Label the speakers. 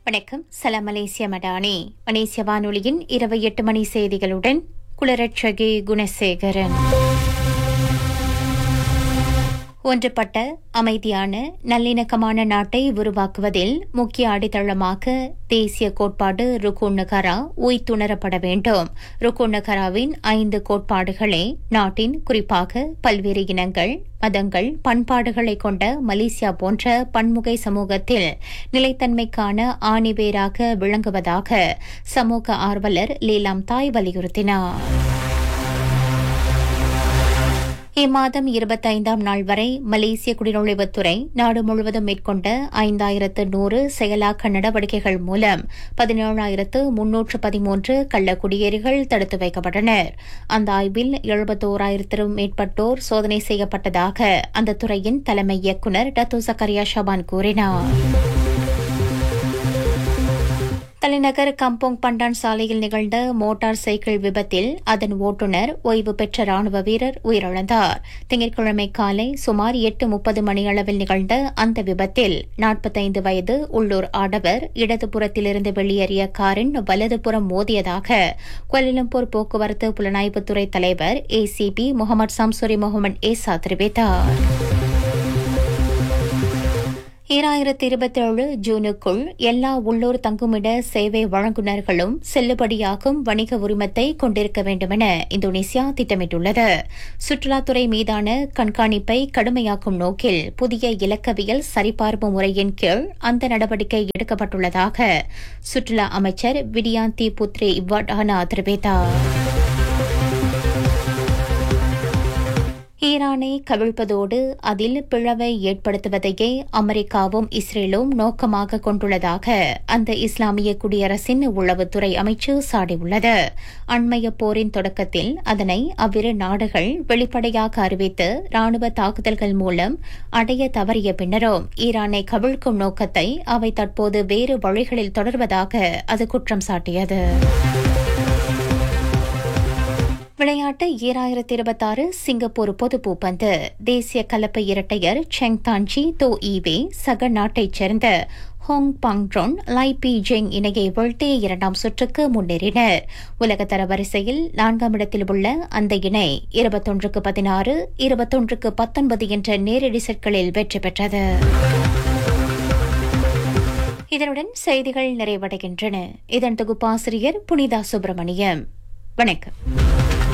Speaker 1: வணக்கம் சலாம் மலேசிய மடானி மலேசிய வானொலியின் இரவு எட்டு மணி செய்திகளுடன் குளரட்சகி குணசேகரன் ஒன்றுபட்ட அமைதியான நல்லிணக்கமான நாட்டை உருவாக்குவதில் முக்கிய அடித்தளமாக தேசிய கோட்பாடு ருக்குன் நகரா உய்த்துணரப்பட வேண்டும் ருக்குன் நகராவின் ஐந்து கோட்பாடுகளே நாட்டின் குறிப்பாக பல்வேறு இனங்கள் மதங்கள் பண்பாடுகளை கொண்ட மலேசியா போன்ற பன்முகை சமூகத்தில் நிலைத்தன்மைக்கான ஆணிவேராக விளங்குவதாக சமூக ஆர்வலர் லீலாம் தாய் வலியுறுத்தினார் இம்மாதம் இருபத்தைந்தாம் நாள் வரை மலேசிய குடிநுழைவுத்துறை நாடு முழுவதும் மேற்கொண்ட ஐந்தாயிரத்து நூறு செயலாக்க நடவடிக்கைகள் மூலம் பதினேழாயிரத்து முன்னூற்று பதிமூன்று கள்ள குடியேறிகள் தடுத்து வைக்கப்பட்டனர் அந்த ஆய்வில் எழுபத்தோராயிரத்திற்கும் மேற்பட்டோர் சோதனை செய்யப்பட்டதாக அந்த துறையின் தலைமை இயக்குநர் டத்து சக்கரியா ஷபான் கூறினார் தலைநகர் கம்போங் பண்டான் சாலையில் நிகழ்ந்த மோட்டார் சைக்கிள் விபத்தில் அதன் ஓட்டுநர் ஓய்வு பெற்ற ராணுவ வீரர் உயிரிழந்தார் திங்கட்கிழமை காலை சுமார் எட்டு முப்பது மணியளவில் நிகழ்ந்த அந்த விபத்தில் நாற்பத்தைந்து வயது உள்ளூர் ஆடவர் இடதுபுறத்திலிருந்து வெளியேறிய காரின் வலதுபுறம் மோதியதாக கோலாலம்பூர் போக்குவரத்து புலனாய்வுத்துறை தலைவர் ACP Mohamed Shamsuri Mohamed Isa தெரிவித்தார் ஈராயிரத்தி இருபத்தேழு ஜூனுக்குள் எல்லா உள்ளூர் தங்குமிட சேவை வழங்குநர்களும் செல்லுபடியாகும் வணிக உரிமத்தை கொண்டிருக்க வேண்டுமென இந்தோனேசியா திட்டமிட்டுள்ளது சுற்றுலாத்துறை மீதான கண்காணிப்பை கடுமையாக்கும் நோக்கில் புதிய இலக்கவியல் சரிபார்ப்பு முறையின் கீழ் அந்த நடவடிக்கை எடுக்கப்பட்டுள்ளதாக சுற்றுலா அமைச்சர் விடியாந்தி புத்ரே இவ்வாடானா தெரிவித்தார் ஈரானை கவிழ்ப்பதோடு அதில் பிளவை ஏற்படுத்துவதையே அமெரிக்காவும் இஸ்ரேலும் நோக்கமாக கொண்டுள்ளதாக அந்த இஸ்லாமிய குடியரசின் உளவுத்துறை அமைச்சு சாடியுள்ளது அண்மைய போரின் தொடக்கத்தில் அதனை அவ்விரு நாடுகள் வெளிப்படையாக அறிவித்து ராணுவ தாக்குதல்கள் மூலம் அடைய தவறிய பின்னரும் ஈரானை கவிழ்க்கும் நோக்கத்தை அவை தற்போது வேறு வழிகளில் தொடர்வதாக அது குற்றம் சாட்டியது விளையாட்டு ஈராயிரத்தி இருபத்தாறு சிங்கப்பூர் பொது பூப்பந்து தேசிய கலப்பு இரட்டையர் செங் தான்ஜி தோ ஈவே சக நாட்டைச் சேர்ந்த Hoo Pang Ron Lai Pei Jing இணையை வீழ்த்தி இரண்டாம் சுற்றுக்கு முன்னேறினர் உலகத்தர வரிசையில் நான்காம் இடத்தில் உள்ள அந்த இணை இருபத்தொன்றுக்கு பதினாறு இருபத்தொன்றுக்கு பத்தொன்பது என்ற நேரடி செட்களில் வெற்றி பெற்றது இதனுடன் செய்திகள் நிறைவடைகின்றன இதன் தொகுப்பாசிரியர் புனிதா சுப்பிரமணியம் வணக்கம்